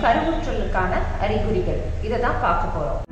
கருவுற்றலுக்கான அறிகுறிகள் இதை தான் பார்க்க போறோம்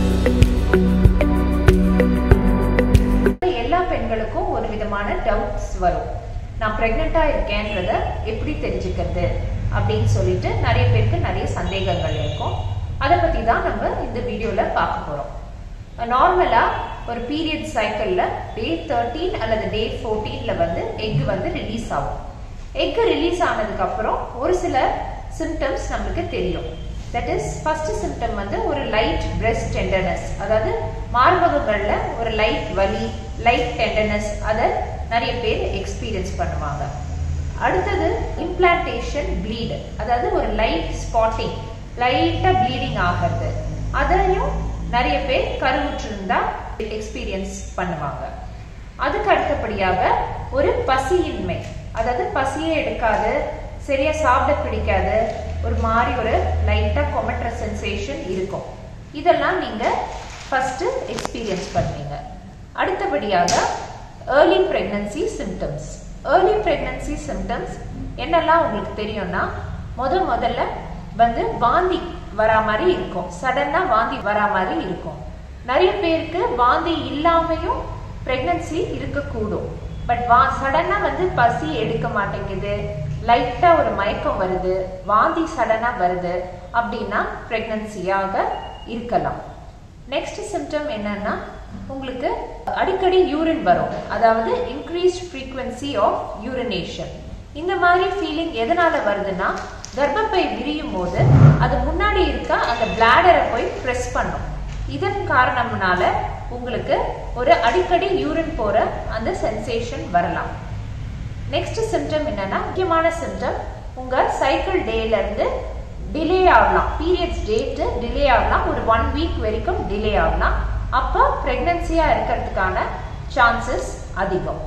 எல்லா பெண்களுக்கும் ஒரு விதமான டவுட்ஸ் வரும் நான் பிரெக்னெண்டா இருக்கேன்றத எப்படி தெரிஞ்சுக்கிறது அப்படின்னு சொல்லிட்டு நிறைய பேருக்கு நிறைய சந்தேகங்கள் இருக்கும் அதை பத்தி தான் நம்ம இந்த வீடியோல பார்க்க போறோம் நார்மலா ஒரு பீரியட் சைக்கிள்ல டே தேர்ட்டீன் அல்லது டே ஃபோர்டீன்ல வந்து எக் வந்து ரிலீஸ் ஆகும் எக் ரிலீஸ் ஆனதுக்கு அப்புறம் ஒரு சில சிம்டம்ஸ் நம்மளுக்கு தெரியும் தட் இஸ் ஃபர்ஸ்ட் சிம்டம் வந்து ஒரு லைட் பிரெஸ்ட் டெண்டர்னஸ் அதாவது மார்பகங்கள்ல ஒரு லைட் வலி லைட் டெண்டர்னஸ் அதை நிறைய பேர் எக்ஸ்பீரியன்ஸ் பண்ணுவாங்க அடுத்தது இம்ப்ளான்டேஷன் ப்ளீட் அதாவது ஒரு லைட் ஸ்பாட்டிங் லைட்டா ப்ளீடிங் ஆகிறது அதையும் நிறைய பேர் கருவுற்றிருந்தா எக்ஸ்பீரியன்ஸ் பண்ணுவாங்க அதுக்கு அடுத்தபடியாக ஒரு பசியின்மை அதாவது பசியே எடுக்காது சரியா சாப்பிட பிடிக்காது ஒரு மாதிரி ஒரு லைட்டா கொமட்டுற சென்சேஷன் இருக்கும் இதெல்லாம் நீங்க ஃபர்ஸ்ட் எக்ஸ்பீரியன்ஸ் பண்ணுவீங்க அடுத்தபடியாக early pregnancy symptoms early pregnancy symptoms என்னெல்லாம் உங்களுக்கு தெரியும்னா முத முதல்ல வந்து வாந்தி வரா மாதிரி இருக்கும் சடனா வாந்தி வரா மாதிரி இருக்கும் நிறைய பேருக்கு வாந்தி இல்லாமையும் பிரெக்னன்சி இருக்கக்கூடும் பட் வா சடனா வந்து பசி எடுக்க மாட்டேங்குது லைட்டா ஒரு மயக்கம் வருது வாந்தி சடனா வருது அப்படின்னா பிரெக்னன்சியாக இருக்கலாம் நெக்ஸ்ட் சிம்டம் என்னன்னா உங்களுக்கு அடிக்கடி யூரின் வரும் அதாவது இன்க்ரீஸ்ட் ஃப்ரீக்வன்சி ஆஃப் யூரினேஷன் இந்த மாதிரி ஃபீலிங் எதனால வருதுன்னா கர்ப்பப்பை விரியும் போது அது முன்னாடி இருக்க அந்த பிளாடரை போய் ப்ரெஸ் பண்ணும் இதன் காரணம்னால உங்களுக்கு ஒரு அடிக்கடி யூரின் போற அந்த சென்சேஷன் வரலாம் நெக்ஸ்ட் சிம்டம் என்னன்னா முக்கியமான சிம்டம் உங்க சைக்கிள் டேல இருந்து டிலே ஆகலாம் பீரியட்ஸ் டேட் டிலே ஆகலாம் ஒரு ஒன் வீக் வரைக்கும் டிலே ஆகலாம் அப்போ பிரெக்னன்சியா இருக்கிறதுக்கான சான்சஸ் அதிகம்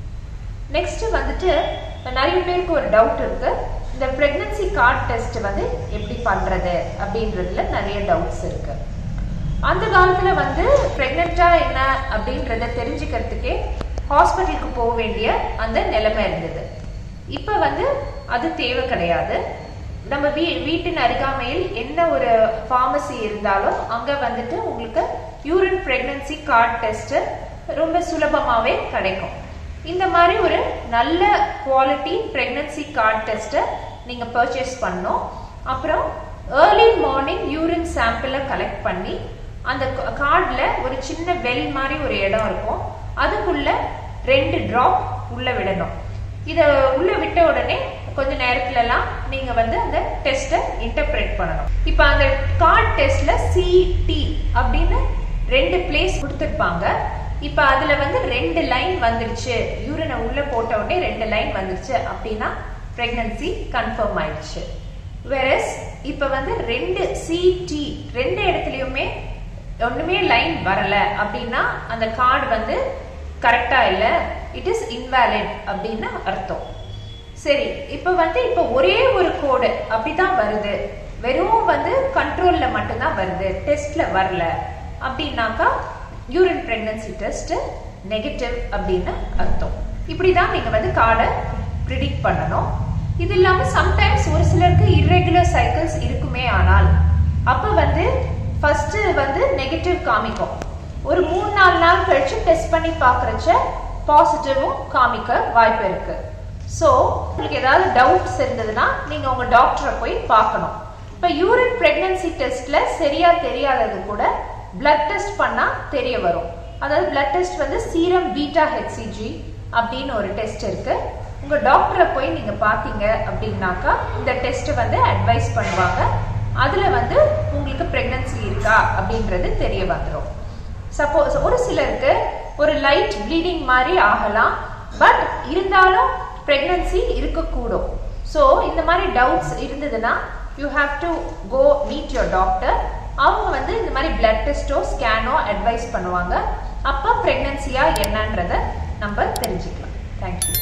நெக்ஸ்ட் வந்துட்டு நிறைய பேருக்கு ஒரு டவுட் இருக்கு இந்த பிரெக்னன்சி கார்டு டெஸ்ட் வந்து எப்படி பண்றது அப்படின்றதுல நிறைய டவுட்ஸ் இருக்கு அந்த காலத்துல வந்து பிரெக்னெண்டா என்ன அப்படின்றத தெரிஞ்சுக்கிறதுக்கே ஹாஸ்பிட்டலுக்கு போக வேண்டிய அந்த நிலைமை இருந்தது இப்ப வந்து அது தேவை கிடையாது நம்ம வீ வீட்டின் அருகாமையில் என்ன ஒரு ஃபார்மசி இருந்தாலும் அங்க வந்துட்டு உங்களுக்கு யூரின் பிரெக்னன்சி கார்டு டெஸ்ட் ரொம்ப சுலபமாவே கிடைக்கும் இந்த மாதிரி ஒரு நல்ல குவாலிட்டி பிரெக்னன்சி கார்டு டெஸ்ட்டை நீங்க பர்ச்சேஸ் பண்ணணும் அப்புறம் ஏர்லி மார்னிங் யூரின் சாம்பிளை கலெக்ட் பண்ணி அந்த கார்டில் ஒரு சின்ன வெல் மாதிரி ஒரு இடம் இருக்கும் அதுக்குள்ள ரெண்டு ட்ராப் உள்ள விடணும் இதை உள்ள விட்ட உடனே கொஞ்ச நேரத்துலலாம் நீங்க வந்து அந்த டெஸ்ட்டை இன்டர்பிரேட் பண்ணணும் இப்போ அந்த கார்டு டெஸ்ட்ல சிடி அப்படின்னு ரெண்டு பிளேஸ் கொடுத்துருப்பாங்க இப்போ அதுல வந்து ரெண்டு லைன் வந்துருச்சு யூரினை உள்ள போட்ட உடனே ரெண்டு லைன் வந்துருச்சு அப்படின்னா பிரெக்னன்சி கன்ஃபார்ம் ஆயிடுச்சு வேறஸ் இப்போ வந்து ரெண்டு சிடி ரெண்டு இடத்துலயுமே ஒண்ணுமே லைன் வரல அப்படின்னா அந்த கார்டு வந்து கரெக்டா இல்ல இட் இஸ் இன்வேலிட் அப்படின்னு அர்த்தம் சரி இப்ப வந்து இப்ப ஒரே ஒரு கோடு அப்படிதான் வருது வெறும் வந்து கண்ட்ரோல்ல மட்டும்தான் வருது டெஸ்ட்ல வரல அப்படின்னாக்கா யூரின் பிரெக்னன்சி டெஸ்ட் நெகட்டிவ் அப்படின்னு அர்த்தம் இப்படிதான் நீங்க வந்து கார்டை ப்ரிடிக்ட் பண்ணணும் இது இல்லாம சம்டைம்ஸ் ஒரு சிலருக்கு இர்ரெகுலர் சைக்கிள்ஸ் இருக்குமே ஆனால் அப்ப வந்து ஃபர்ஸ்ட் வந்து நெகட்டிவ் காமிக்கும் ஒரு மூணு நாலு நாள் கழிச்சு டெஸ்ட் பண்ணி பார்க்கறச்ச பாசிட்டிவும் காமிக்க வாய்ப்பு இருக்கு ஸோ உங்களுக்கு ஏதாவது டவுட்ஸ் இருந்ததுன்னா நீங்க உங்க டாக்டரை போய் பார்க்கணும் இப்போ யூரின் பிரெக்னன்சி டெஸ்ட்ல சரியா தெரியாதது கூட பிளட் டெஸ்ட் பண்ணா தெரிய வரும் அதாவது பிளட் டெஸ்ட் வந்து சீரம் பீட்டா ஹெச்சிஜி அப்படின்னு ஒரு டெஸ்ட் இருக்கு உங்க டாக்டரை போய் நீங்க பாத்தீங்க அப்படின்னாக்கா இந்த டெஸ்ட் வந்து அட்வைஸ் பண்ணுவாங்க அதுல வந்து உங்களுக்கு பிரெக்னன்சி இருக்கா அப்படின்றது தெரிய வந்துடும் சப்போஸ் ஒரு சிலருக்கு ஒரு லைட் ப்ளீடிங் மாதிரி ஆகலாம் பட் இருந்தாலும் பிரெக்னன்சி இருக்கக்கூடும் ஸோ இந்த மாதிரி டவுட்ஸ் இருந்ததுன்னா you have to go meet your doctor அவங்க வந்து இந்த மாதிரி பிளட் டெஸ்ட்டோ ஸ்கேனோ அட்வைஸ் பண்ணுவாங்க அப்போ பிரெக்னன்சியா என்னன்றத நம்ம தெரிஞ்சுக்கலாம் thank you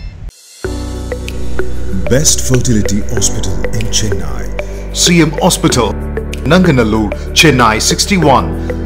Best Fertility Hospital in Chennai. CM Hospital, Nanganallur, Chennai 61